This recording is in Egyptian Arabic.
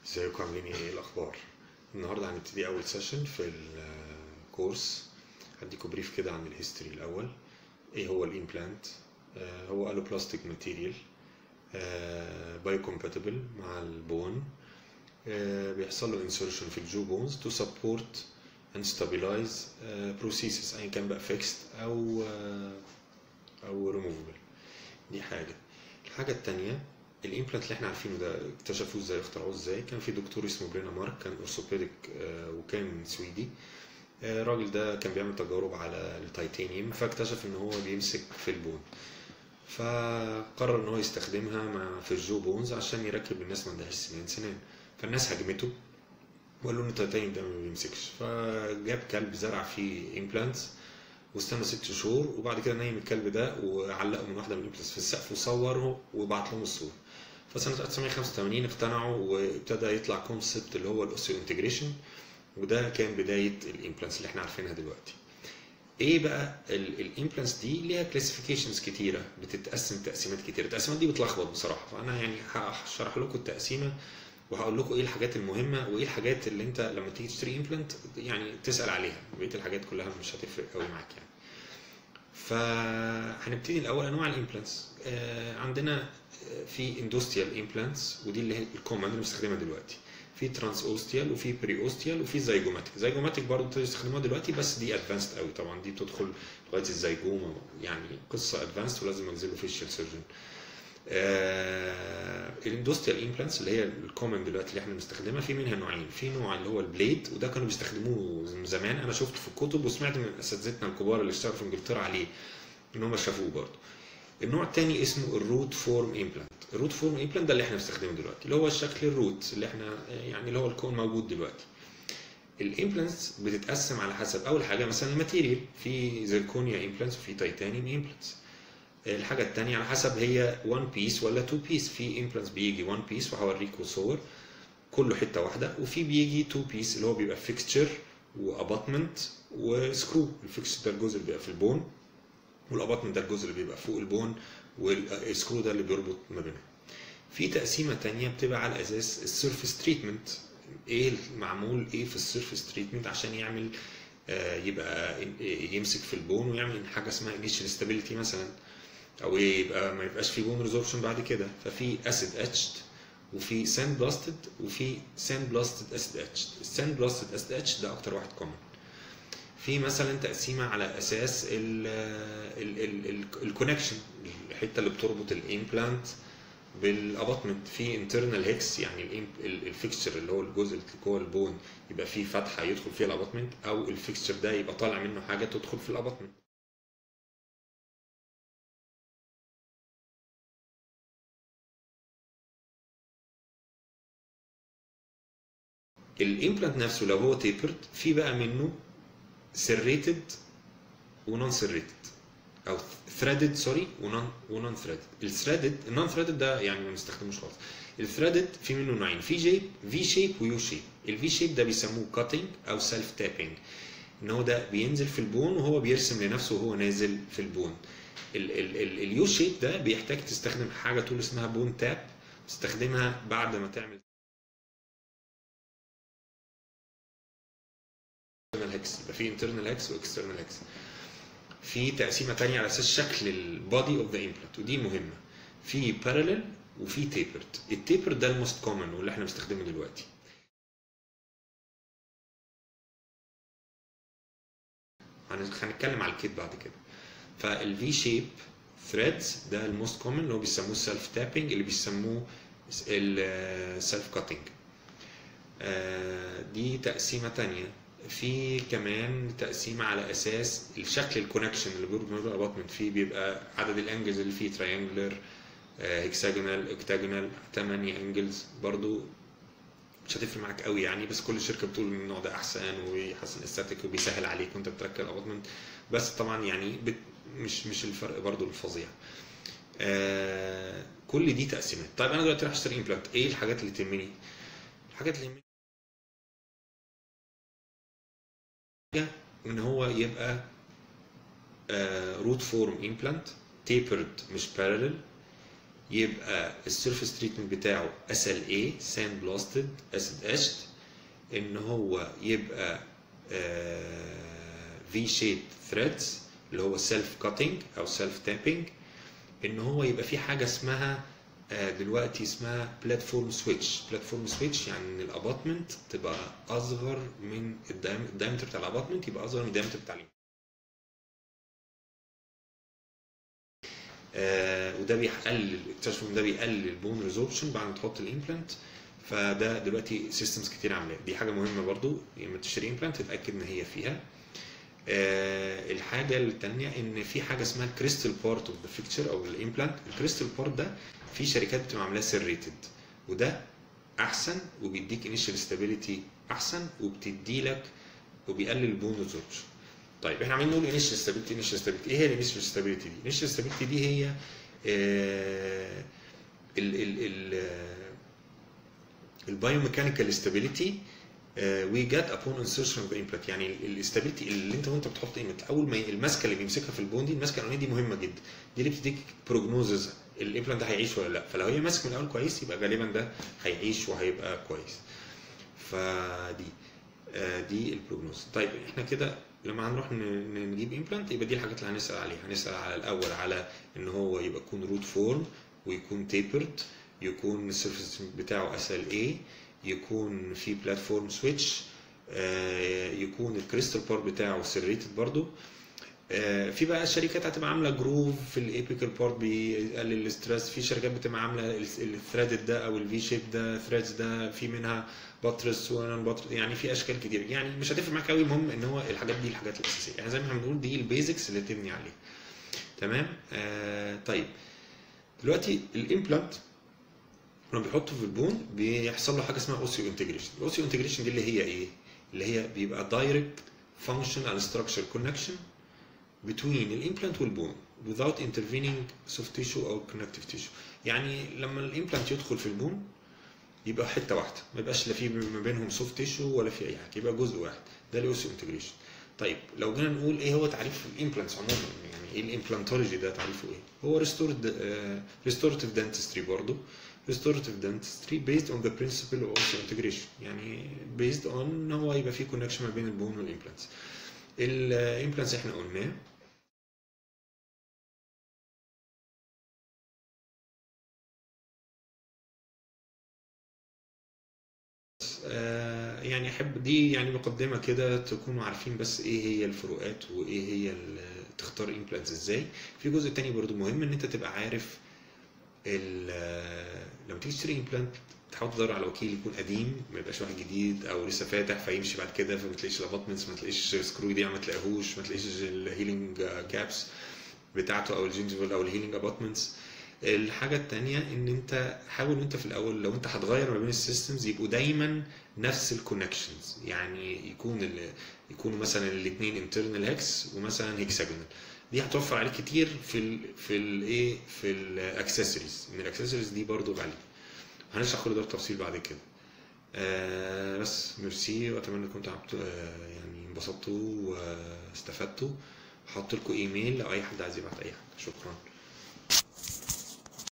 ازيكم عاملين ايه ايه الاخبار النهارده هنبتدي اول سيشن في الكورس هديكم بريف كده عن الهيستوري الاول ايه هو الامبلانت هو الوبلاستيك ماتيريال بايو كومباتبل مع البون آه، بيحصل له انسرشن في الجو بونز تو سبورت and stabilize بروسيسز ايا كان بقى فيكست او آه، او ريموفبل دي حاجه الحاجه التانية الامبلانت اللي احنا عارفينه ده اكتشفوه ازاي اخترعوه ازاي كان في دكتور اسمه برينا مارك كان اورثوبيديك وكان سويدي آه، الراجل ده كان بيعمل تجارب على التيتانيوم فاكتشف ان هو بيمسك في البون فقرر ان هو يستخدمها مع في الجو بونز عشان يركب الناس ما عندهاش سنان سنان فالناس هاجمته وقال له ان التيتانيوم ده ما بيمسكش فجاب كلب زرع فيه امبلانتس واستنى ست شهور وبعد كده نيم الكلب ده وعلقه من واحده من الامبلانتس في السقف وصوره وبعت لهم الصور فسنه 1985 اقتنعوا وابتدى يطلع كونسبت اللي هو الاوسيو انتجريشن وده كان بدايه الامبلانتس اللي احنا عارفينها دلوقتي ايه بقى الامبلانتس دي ليها كلاسيفيكيشنز كتيره بتتقسم تقسيمات كتيره التقسيمات دي بتلخبط بصراحه فانا يعني هشرح لكم التقسيمه وهقول لكم ايه الحاجات المهمه وايه الحاجات اللي انت لما تيجي تشتري امبلانت يعني تسال عليها بقيه الحاجات كلها مش هتفرق قوي معاك يعني فهنبتدي الاول انواع الامبلانتس آه عندنا في اندوستريال امبلانتس ودي اللي هي الكومن اللي بنستخدمها دلوقتي في ترانس اوستيال وفي بري اوستيال وفي زيجوماتيك زيجوماتيك برضه ابتدوا يستخدموها دلوقتي بس دي ادفانسد قوي طبعا دي بتدخل لغايه الزيجوما يعني قصه ادفانسد ولازم ينزلوا فيشل سيرجن آه الاندوستريال امبلانتس اللي هي الكومن دلوقتي اللي احنا بنستخدمها في منها نوعين في نوع اللي هو البليد وده كانوا بيستخدموه زمان انا شفته في الكتب وسمعت من اساتذتنا الكبار اللي اشتغلوا في انجلترا عليه ان هم شافوه برضه النوع الثاني اسمه الروت فورم امبلانت الروت فورم امبلانت ده اللي احنا بنستخدمه دلوقتي اللي هو الشكل الروت اللي احنا يعني اللي هو الكون موجود دلوقتي الامبلانتس بتتقسم على حسب اول حاجه مثلا الماتيريال في زيركونيا امبلانتس وفي تيتانيوم امبلانتس الحاجه الثانيه على حسب هي 1 بيس ولا 2 بيس في امبلانتس بيجي 1 بيس وهوريكم صور كله حته واحده وفي بيجي 2 بيس اللي هو بيبقى فيكستشر واباتمنت وسكرو الفيكستشر ده الجزء اللي بيبقى في البون والاباتمنت ده الجزء اللي بيبقى فوق البون والسكرو ده اللي بيربط ما بينهم في تقسيمه تانية بتبقى على اساس السيرفيس تريتمنت ايه معمول ايه في السيرفيس تريتمنت عشان يعمل آه يبقى يمسك في البون ويعمل حاجه اسمها انيشال ستابيليتي مثلا او يبقى ما يبقاش في بون ريزوربشن بعد كده ففي اسيد اتشد وفي ساند بلاستد وفي ساند بلاستد اسيد اتشد الساند بلاستد اسيد اتشد ده اكتر واحد كومن في مثلا تقسيمه على اساس الكونكشن الحته اللي بتربط الامبلانت بالاباتمنت في انترنال هيكس يعني الفيكستشر اللي هو الجزء اللي جوه البون يبقى فيه فتحه يدخل فيها الاباتمنت او الفيكستشر ده يبقى طالع منه حاجه تدخل في الاباتمنت الامبلانت نفسه لو هو تيبرد في بقى منه سريتد ونون سريتد او ثريدد سوري ونون ونون ثريدد الثريدد النون ثريدد ده يعني ما بنستخدموش خالص الثريدد في منه نوعين في شيب في شيب ويو شيب الفي شيب ده بيسموه كاتنج او سيلف تابنج ان هو ده بينزل في البون وهو بيرسم لنفسه وهو نازل في البون اليو شيب ده بيحتاج تستخدم حاجه طول اسمها بون تاب تستخدمها بعد ما تعمل internal هيكس يبقى في internal هيكس واكسترنال هيكس في تقسيمه تانية على اساس شكل البادي اوف ذا امبلانت ودي مهمه في بارallel وفي تيبرد التيبرد ده الموست كومن واللي احنا بنستخدمه دلوقتي هنتكلم على الكيت بعد كده فالفي شيب ثريدز ده الموست كومن اللي هو بيسموه سيلف تابنج اللي بيسموه السيلف كاتنج دي تقسيمه تانية في كمان تقسيمه على اساس الشكل الكونكشن اللي بيربط ما بين الاباتمنت فيه بيبقى عدد الانجلز اللي فيه تريانجلر هيكساجونال اوكتاجونال 8 انجلز برضو مش هتفرق معاك قوي يعني بس كل شركه بتقول ان النوع ده احسن ويحسن استاتيك وبيسهل عليك وانت بتركب الاباتمنت بس طبعا يعني بت مش مش الفرق برضو الفظيع آه كل دي تقسيمات طيب انا دلوقتي رايح اشتري امبلانت ايه الحاجات اللي تهمني الحاجات اللي يهمني ان هو يبقى روت فورم امبلانت تيبرد مش بارلل يبقى السيرفيس تريتمنت بتاعه اس ال اي ساند بلاستد اسيد اشت ان هو يبقى في شيب ثريدز اللي هو سيلف كاتنج او سيلف تابنج ان هو يبقى في حاجه اسمها آه، دلوقتي اسمها بلاتفورم سويتش بلاتفورم سويتش يعني ان الاباتمنت تبقى اصغر من الدايمتر بتاع الاباتمنت يبقى اصغر من الدايمتر بتاع الإمبلانت. آه وده بيقلل اكتشفوا ان ده بيقلل البون ريزوربشن بعد ما تحط الامبلانت فده دلوقتي سيستمز كتير عاملاه دي حاجه مهمه برضو لما تشتري امبلانت تتاكد ان هي فيها آه الحاجه الثانيه ان في حاجه اسمها الكريستال بارت اوف ذا فيكتشر او الامبلانت الكريستال بارت ده في شركات بتبقى عاملاه سيريتد وده احسن وبيديك انيشال ستابيليتي احسن وبتدي لك وبيقلل البون ريزوربشن طيب احنا عمالين نقول انيشال ستابيليتي انيشال ستابيليتي ايه هي الانيشال ستابيليتي دي؟ الانيشال ستابيليتي دي هي آه ال ال ال البايوميكانيكال ستابيليتي وي جت ابون انسرشن اوف ذا امبلانت يعني الاستابيليتي اللي انت وانت بتحط ايمت اول ما الماسكه اللي بيمسكها في البون دي الماسكه الاولانيه دي مهمه جدا دي اللي بتديك بروجنوزز الامبلانت ده هيعيش ولا لا فلو هي ماسك من الاول كويس يبقى غالبا ده هيعيش وهيبقى كويس فدي آه دي البروجنوز طيب احنا كده لما هنروح ن- نجيب امبلانت يبقى دي الحاجات اللي هنسال عليها هنسال على الاول على ان هو يبقى يكون روت فورم ويكون تيبرد يكون السيرفيس بتاعه اس ال اي يكون في بلاتفورم سويتش يكون الكريستال بار بتاعه سيريتد برضو آه، في بقى شركات هتبقى عامله جروف في الايبيكال بارت بيقلل الاسترس في شركات بتبقى عامله الثريدد ده او الفي شيب ده ثريدز ده في منها باترس ونون باترس يعني في اشكال كتير يعني مش هتفرق معاك قوي المهم ان هو الحاجات دي الحاجات الاساسيه يعني زي ما احنا بنقول دي البيزكس اللي تبني عليها تمام آه طيب دلوقتي الامبلانت لما بيحطه في البون بيحصل له حاجه اسمها اوسيو انتجريشن الاوسيو انتجريشن دي اللي هي ايه اللي هي بيبقى دايركت فانكشن اند ستراكشر كونكشن between الامبلانت والبون without intervening soft tissue او connective tissue يعني لما الامبلانت يدخل في البون يبقى حته واحده ما يبقاش لا في ما بينهم سوفت تيشو ولا في اي حاجه يبقى جزء واحد ده الاوسيو انتجريشن طيب لو جينا نقول ايه هو تعريف الامبلانتس عموما يعني ايه الامبلانتولوجي ده تعريفه ايه هو ريستورد ريستورتيف دنتستري برضه restorative dentistry based on the principle of osseointegration يعني based on ان هو يبقى في connection ما بين البون والامبلانتس الامبلانتس احنا قلناه آه، يعني احب دي يعني مقدمه كده تكونوا عارفين بس ايه هي الفروقات وايه هي ال- تختار امبلانتس ازاي في جزء تاني برضو مهم ان انت تبقى عارف ال- لما تيجي تشتري امبلانت تحاول تدور على وكيل يكون قديم ما يبقاش واحد جديد او لسه فاتح فيمشي بعد كده فما تلاقيش الاباتمنتس ما تلاقيش سكرو دي ما تلاقيهوش ما تلاقيش الهيلينج كابس بتاعته او الجينجيفال او الهيلينج اباتمنتس الحاجة التانية ان انت حاول انت في الاول لو انت هتغير ما بين السيستمز يبقوا دايما نفس الكونكشنز يعني يكون ال يكونوا مثلا الاثنين انترنال هيكس ومثلا هيكساجونال دي هتوفر عليك كتير في ال في الايه في الاكسسوارز ان الاكسسوارز دي برضو غاليه هنشرح كل ده بالتفصيل بعد كده آه بس ميرسي واتمنى انكم تعبتوا آه يعني انبسطتوا واستفدتوا هحط لكم ايميل لو اي حد عايز يبعت اي حاجه شكرا